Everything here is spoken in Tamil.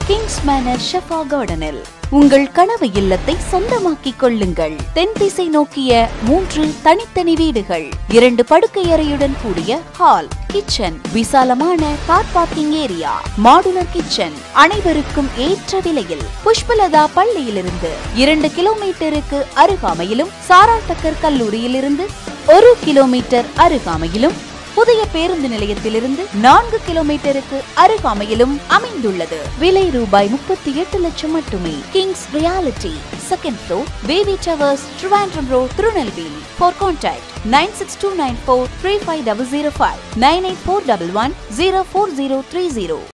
கிங்ஸ் மேனர் ஷெஃபா கார்டனில் உங்கள் கனவு இல்லத்தை சொந்தமாக்கிக் கொள்ளுங்கள் தென் திசை நோக்கிய மூன்று தனித்தனி வீடுகள் இரண்டு படுக்கை அறையுடன் கூடிய ஹால் கிச்சன் விசாலமான car parking area modular kitchen அனைவருக்கும் ஏற்ற விலையில் புஷ்பலதா பள்ளியிலிருந்து இரண்டு கிலோமீட்டருக்கு அருகாமையிலும் சாராட்டக்கர் கல்லூரியிலிருந்து ஒரு கிலோமீட்டர் அருகாமையிலும் புதிய பேருந்து நிலையத்திலிருந்து நான்கு கிலோமீட்டருக்கு அருகாமையிலும் அமைந்துள்ளது விலை ரூபாய் முப்பத்தி எட்டு லட்சம் மட்டுமே Kings reality second floor wavy towers Trivandrum road Tirunelveli for contact nine six two nine four three five double zero five nine eight four double one zero four zero three zero